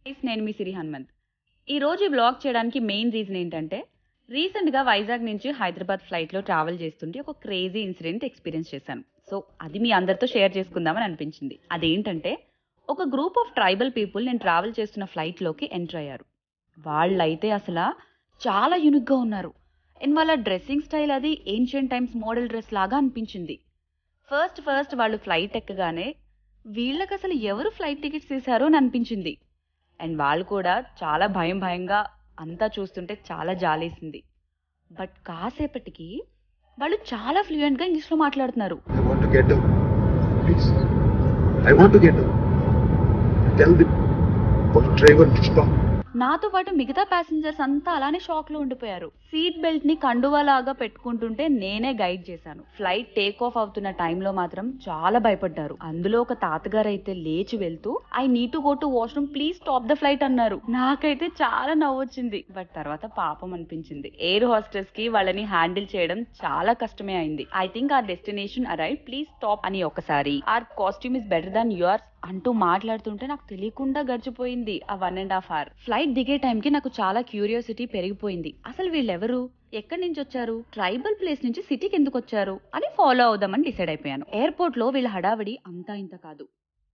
Guys, నేను మీ సిరి హనుమంత్ ఈ రోజు ఈ బ్లాగ్ చేయడానికి మెయిన్ రీజన్ ఏంటంటే రీసెంట్గా వైజాగ్ నుంచి హైదరాబాద్ ఫ్లైట్లో ట్రావెల్ చేస్తుంటే ఒక క్రేజీ ఇన్సిడెంట్ ఎక్స్పీరియన్స్ చేశాను సో అది మీ అందరితో షేర్ చేసుకుందామని అనిపించింది అదేంటంటే ఒక గ్రూప్ ఆఫ్ ట్రైబల్ పీపుల్ నేను ట్రావెల్ చేస్తున్న ఫ్లైట్లోకి ఎంటర్ అయ్యారు వాళ్ళైతే అసలు చాలా యూనిక్గా ఉన్నారు అండ్ వాళ్ళ డ్రెస్సింగ్ స్టైల్ అది ఏన్షియన్ టైమ్స్ మోడల్ డ్రెస్ లాగా అనిపించింది ఫస్ట్ ఫస్ట్ వాళ్ళు ఫ్లైట్ ఎక్కగానే వీళ్ళకి అసలు ఎవరు ఫ్లైట్ టికెట్స్ తీశారో అని అనిపించింది అండ్ వాళ్ళు కూడా చాలా భయం భయంగా అంతా చూస్తుంటే చాలా జాలేసింది బట్ కాసేపటికి వాళ్ళు చాలా ఫ్లూయెంట్గా ఇంగ్లీష్లో మాట్లాడుతున్నారు I want to get out. Please. I want to get out. Tell the bus driver to stop. నాతో పాటు మిగతా ప్యాసింజర్స్ అంతా అలానే షాక్ లో ఉండిపోయారు సీట్ బెల్ట్ ని కండువాలాగా పెట్టుకుంటుంటే నేనే గైడ్ చేశాను ఫ్లైట్ టేక్ ఆఫ్ అవుతున్న టైంలో మాత్రం చాలా భయపడ్డారు అందులో ఒక తాతగారు అయితే లేచి వెళ్తూ I need to go to washroom please stop the flight అన్నారు నాకైతే చాలా నవ్వొచ్చింది బట్ తర్వాత పాపం అనిపించింది ఎయిర్ హోస్టెస్ కి వాళ్ళని హ్యాండిల్ చేయడం చాలా కష్టమే అయింది I think our destination arrive please stop అని ఒకసారి our costume is better than yours అంటూ మాట్లాడుతుంటే నాకు తెలియకుండా గడిచిపోయింది ఆ one and half hour flight దిగే టైంకి నాకు చాలా క్యూరియాసిటీ పెరిగిపోయింది అసలు వీళ్ళెవరు ఎక్కడి నుంచి వచ్చారు ట్రైబల్ ప్లేస్ నుంచి సిటీకి ఎందుకు వచ్చారు అని ఫాలో అవుదామని డిసైడ్ అయిపోయాను ఎయిర్పోర్ట్ లో వీళ్ళ హడావిడి అంతా ఇంత కాదు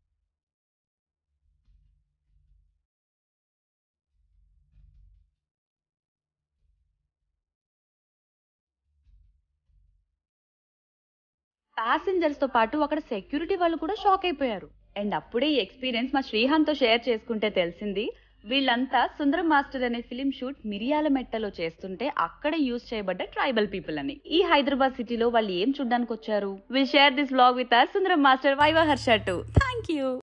ప్యాసింజర్స్ తో పాటు అక్కడ సెక్యూరిటీ వాళ్ళు కూడా షాక్ అయిపోయారు అండ్ అప్పుడే ఈ ఎక్స్పీరియన్స్ మా శ్రీహాంత్ తో షేర్ చేసుకుంటే తెలిసింది వీళ్ళంతా సుందరం మాస్టర్ అనే ఫిలిం షూట్ మిరియాల మెట్టలో చేస్తుంటే అక్కడ యూజ్ చేయబడ్డ ట్రైబల్ పీపుల్ అని ఈ హైదరాబాద్ సిటీలో వాళ్ళు ఏం చూడడానికి వచ్చారు will share this blog with Sundaram Master Viva Harsha to thank you